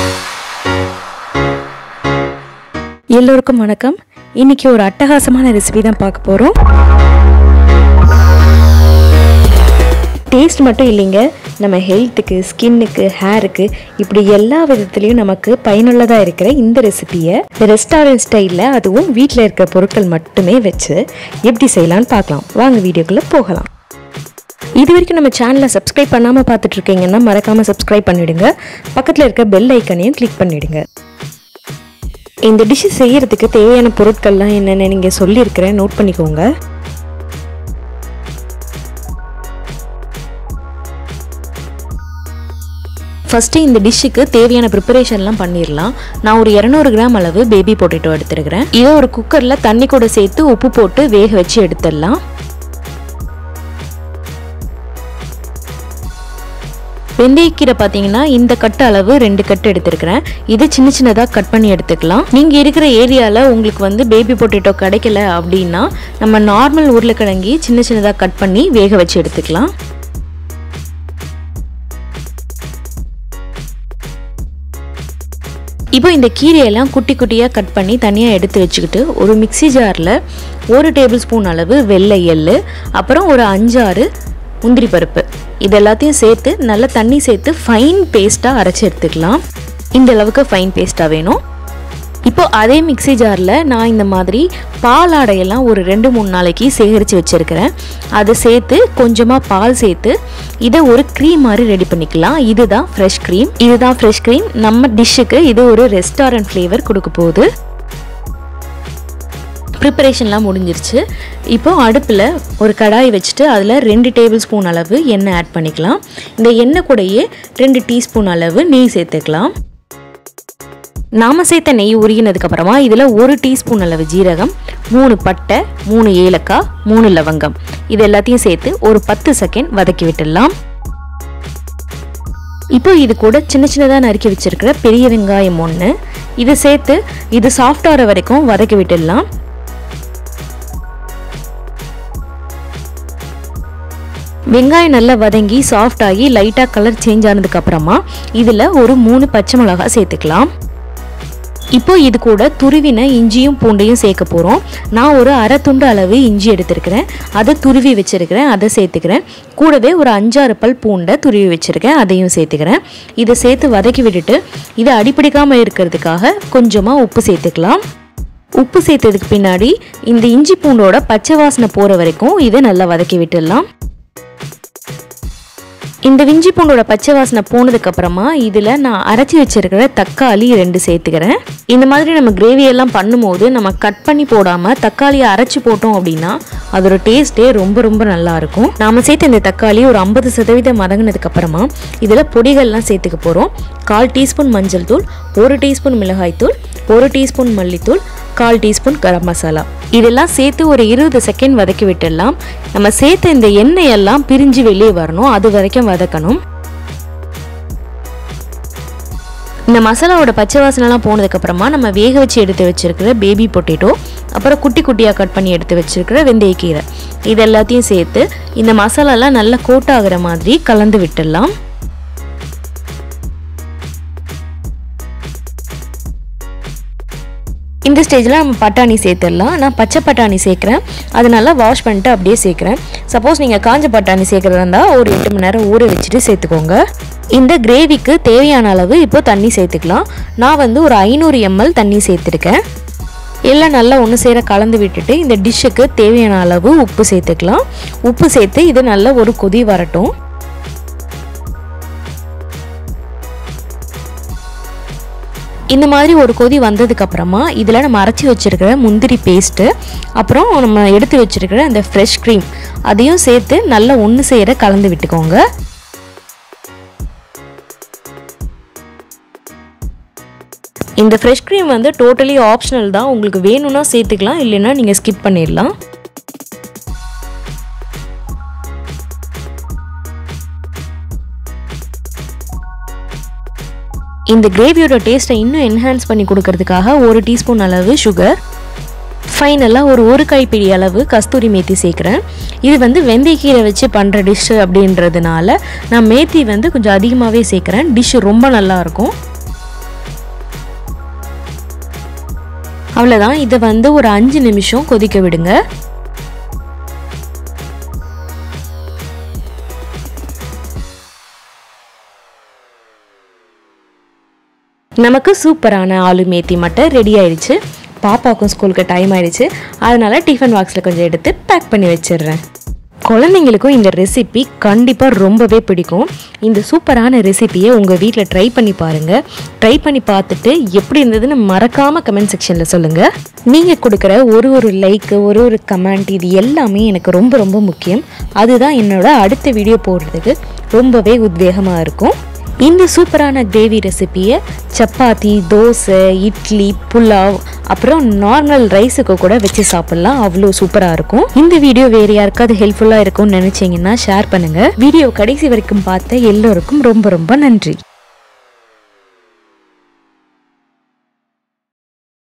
எல்லோருக்கும் வணக்கம் இன்னைக்கு ஒரு அட்டகாசமான ரெசிபி தான் பார்க்க போகிறோம் டேஸ்ட் மட்டும் இல்லைங்க நம்ம ஹெல்த்துக்கு ஸ்கின்னுக்கு ஹேருக்கு இப்படி எல்லா விதத்துலேயும் நமக்கு பயனுள்ளதாக இருக்கிற இந்த ரெசிபியை ரெஸ்டாரண்ட் ஸ்டைலில் அதுவும் வீட்டில் இருக்கிற பொருட்கள் மட்டுமே வச்சு எப்படி செய்யலாம்னு பார்க்கலாம் வாங்க வீடியோக்குள்ளே போகலாம் இது வரைக்கும் நம்ம சேனலை சப்ஸ்கிரைப் பண்ணாமல் பார்த்துட்டு இருக்கீங்கன்னா மறக்காமல் சப்ஸ்கிரைப் பண்ணிவிடுங்க பக்கத்தில் இருக்க பெல் ஐக்கனையும் கிளிக் பண்ணிவிடுங்க இந்த டிஷ்ஷு செய்யறதுக்கு தேவையான பொருட்கள்லாம் என்னென்ன நீங்கள் சொல்லியிருக்கிறேன் நோட் பண்ணிக்கோங்க ஃபஸ்ட்டு இந்த டிஷ்ஷுக்கு தேவையான ப்ரிப்பரேஷன்லாம் பண்ணிடலாம் நான் ஒரு இரநூறு கிராம் அளவு பேபி பொட்டேட்டோ எடுத்துருக்கிறேன் இதை ஒரு குக்கரில் தண்ணி கூட சேர்த்து உப்பு போட்டு வேக வச்சு எடுத்துடலாம் வெந்தயக்கீரை பார்த்தீங்கன்னா இந்த கட்டு அளவு ரெண்டு கட்டு எடுத்துருக்கிறேன் இது சின்ன சின்னதாக கட் பண்ணி எடுத்துக்கலாம் நீங்கள் இருக்கிற ஏரியாவில் உங்களுக்கு வந்து பேபி பொட்டேட்டோ கிடைக்கல அப்படின்னா நம்ம நார்மல் உருளைக்கிழங்கி சின்ன சின்னதாக கட் பண்ணி வேக வச்சு எடுத்துக்கலாம் இப்போ இந்த கீரையெல்லாம் குட்டி குட்டியாக கட் பண்ணி தனியாக எடுத்து வச்சுக்கிட்டு ஒரு மிக்சி ஜாரில் ஒரு டேபிள் ஸ்பூன் அளவு வெள்ளை எள்ளு அப்புறம் ஒரு அஞ்சாறு முந்திரி பருப்பு இது எல்லாத்தையும் சேர்த்து நல்லா தண்ணி சேர்த்து ஃபைன் பேஸ்ட்டாக அரைச்சி எடுத்துக்கலாம் இந்த அளவுக்கு ஃபைன் பேஸ்ட்டாக வேணும் இப்போ அதே மிக்சி ஜாரில் நான் இந்த மாதிரி பால் ஆடையெல்லாம் ஒரு ரெண்டு மூணு நாளைக்கு சேகரித்து வச்சுருக்கிறேன் அதை சேர்த்து கொஞ்சமாக பால் சேர்த்து இதை ஒரு க்ரீம் மாதிரி ரெடி பண்ணிக்கலாம் இதுதான் ஃப்ரெஷ் க்ரீம் இதுதான் ஃப்ரெஷ் க்ரீம் நம்ம டிஷ்ஷுக்கு இது ஒரு ரெஸ்டாரண்ட் ஃப்ளேவர் கொடுக்க போகுது ப்ரிப்பரேஷன்லாம் முடிஞ்சிருச்சு இப்போ அடுப்பில் ஒரு கடாய் வச்சுட்டு அதில் ரெண்டு டேபிள் ஸ்பூன் அளவு எண்ணெய் ஆட் பண்ணிக்கலாம் இந்த எண்ணெய் கூடயே ரெண்டு டீஸ்பூன் அளவு நெய் சேர்த்துக்கலாம் நாம சேர்த்த நெய் உருகினதுக்கப்புறமா இதில் ஒரு டீஸ்பூன் அளவு ஜீரகம் மூணு பட்டை மூணு ஏலக்காய் மூணு லவங்கம் இது எல்லாத்தையும் சேர்த்து ஒரு பத்து செகண்ட் வதக்கி விட்டுடலாம் இப்போ இது கூட சின்ன சின்னதாக நறுக்கி வச்சிருக்கிற பெரிய வெங்காயம் ஒன்று இதை சேர்த்து இது சாஃப்டாகிற வரைக்கும் வதக்கி விட்டுடலாம் வெங்காயம் நல்லா வதங்கி சாஃப்ட் ஆகி லைட்டாக கலர் சேஞ்ச் ஆனதுக்கப்புறமா இதில் ஒரு மூணு பச்சை மிளகாய் சேர்த்துக்கலாம் இப்போ இது கூட துருவின இஞ்சியும் பூண்டையும் சேர்க்க போகிறோம் நான் ஒரு அரை துண்டு அளவு இஞ்சி எடுத்திருக்கிறேன் அதை துருவி வச்சுருக்கிறேன் அதை சேர்த்துக்கிறேன் கூடவே ஒரு அஞ்சாறு பல் பூண்டை துருவி வச்சுருக்கேன் அதையும் சேர்த்துக்கிறேன் இதை சேர்த்து வதக்கி விட்டுட்டு இதை அடிப்பிடிக்காமல் இருக்கிறதுக்காக கொஞ்சமாக உப்பு சேர்த்துக்கலாம் உப்பு சேர்த்ததுக்கு பின்னாடி இந்த இஞ்சி பூண்டோட பச்சை வாசனை போகிற வரைக்கும் இதை நல்லா வதக்கி விட்டுடலாம் இந்த விஞ்சி பூண்டோட பச்சை வாசனை போனதுக்கு அப்புறமா இதில் நான் அரைச்சி வச்சிருக்கிற தக்காளி ரெண்டு சேர்த்துக்கிறேன் இந்த மாதிரி நம்ம கிரேவியெல்லாம் பண்ணும்போது நம்ம கட் பண்ணி போடாமல் தக்காளியை அரைச்சி போட்டோம் அப்படின்னா அதோட டேஸ்ட்டே ரொம்ப ரொம்ப நல்லா இருக்கும் நாம சேர்த்த இந்த தக்காளி ஒரு ஐம்பது சதவீதம் மதங்கினதுக்கு அப்புறமா இதில் பொடிகள்லாம் சேர்த்துக்க போகிறோம் கால் டீஸ்பூன் மஞ்சள் தூள் ஒரு டீஸ்பூன் மிளகாய் தூள் ஒரு டீஸ்பூன் மல்லித்தூள் கால் டீஸ்பூன் கரம் மசாலா இதெல்லாம் சேர்த்து ஒரு இருபது செகண்ட் வதக்கி விட்டுடலாம் நம்ம சேர்த்த இந்த எண்ணெய் எல்லாம் பிரிஞ்சு வெளியே வரணும் அது வரைக்கும் வதக்கணும் இந்த மசாலாவோட பச்சை வாசனைலாம் போனதுக்கப்புறமா நம்ம வேக வச்சு எடுத்து வச்சிருக்கிற பேபி பொட்டேட்டோ அப்புறம் குட்டி குட்டியாக கட் பண்ணி எடுத்து வச்சிருக்கிற வெந்தயக்கீரை இது எல்லாத்தையும் சேர்த்து இந்த மசாலாலாம் நல்லா கோட் ஆகுற மாதிரி கலந்து விட்டுடலாம் இந்த ஸ்டேஜில் நம்ம பட்டாணி சேர்த்துடலாம் நான் பச்சை பட்டாணி சேர்க்குறேன் அதனால வாஷ் பண்ணிட்டு அப்படியே சேர்க்குறேன் சப்போஸ் நீங்கள் காஞ்ச பட்டாணி சேர்க்குறதா இருந்தால் ஒரு எட்டு மணி நேரம் ஊற வச்சுட்டு சேர்த்துக்கோங்க இந்த கிரேவிக்கு தேவையான அளவு இப்போ தண்ணி சேர்த்துக்கலாம் நான் வந்து ஒரு ஐநூறு எம்எல் தண்ணி சேர்த்துருக்கேன் எல்லாம் நல்லா ஒன்று சேர கலந்து விட்டுட்டு இந்த டிஷ்ஷுக்கு தேவையான அளவு உப்பு சேர்த்துக்கலாம் உப்பு சேர்த்து இது நல்லா ஒரு கொதி வரட்டும் இந்த மாதிரி ஒரு கொதி வந்ததுக்கு அப்புறமா இதில் நம்ம அரைச்சி வச்சிருக்கிற முந்திரி பேஸ்ட்டு அப்புறம் நம்ம எடுத்து வச்சிருக்கிற அந்த ஃப்ரெஷ் க்ரீம் அதையும் சேர்த்து நல்லா ஒன்று சேர கலந்து விட்டுக்கோங்க இந்த ஃப்ரெஷ் க்ரீம் வந்து டோட்டலி ஆப்ஷனல் தான் உங்களுக்கு வேணும்னா சேர்த்துக்கலாம் இல்லைன்னா நீங்கள் ஸ்கிப் பண்ணிடலாம் இந்த கிரேவியோட டேஸ்ட்டை இன்னும் என்ஹான்ஸ் பண்ணி கொடுக்கறதுக்காக ஒரு டீஸ்பூன் அளவு சுகர் ஃபைனலாக ஒரு ஒரு கைப்பிடி அளவு கஸ்தூரி மேத்தி சேர்க்குறேன் இது வந்து வெந்தயக்கீரை வச்சு பண்ணுற டிஷ்ஷு அப்படின்றதுனால நான் மேத்தி வந்து கொஞ்சம் அதிகமாகவே சேர்க்குறேன் டிஷ்ஷு ரொம்ப நல்லாயிருக்கும் அவ்வளோதான் இதை வந்து ஒரு அஞ்சு நிமிஷம் கொதிக்க விடுங்க நமக்கு சூப்பரான ஆலு மேத்தி மட்டை ரெடி ஆயிடுச்சு பாப்பாவுக்கும் ஸ்கூலுக்கு டைம் ஆயிடுச்சு அதனால டிஃபன் பாக்ஸில் கொஞ்சம் எடுத்து பேக் பண்ணி வச்சிடுறேன் குழந்தைங்களுக்கும் இந்த ரெசிபி கண்டிப்பாக ரொம்பவே பிடிக்கும் இந்த சூப்பரான ரெசிபியை உங்கள் வீட்டில் ட்ரை பண்ணி பாருங்கள் ட்ரை பண்ணி பார்த்துட்டு எப்படி இருந்ததுன்னு மறக்காமல் கமெண்ட் செக்ஷனில் சொல்லுங்கள் நீங்கள் கொடுக்குற ஒரு ஒரு லைக்கு ஒரு ஒரு கமெண்ட் இது எல்லாமே எனக்கு ரொம்ப ரொம்ப முக்கியம் அதுதான் என்னோட அடுத்த வீடியோ போடுறதுக்கு ரொம்பவே உத்வேகமாக இருக்கும் இந்த சூப்பரான கிரேவி ரெசிபியை சப்பாத்தி தோசை இட்லி புலாவ் அப்புறம் நார்மல் ரைஸுக்கு கூட வச்சு சாப்பிடலாம் அவ்வளோ சூப்பராக இருக்கும் இந்த வீடியோ வேறு யாருக்காவது ஹெல்ப்ஃபுல்லாக இருக்கும்னு நினச்சிங்கன்னா ஷேர் பண்ணுங்கள் வீடியோ கடைசி வரைக்கும் பார்த்த எல்லோருக்கும் ரொம்ப ரொம்ப நன்றி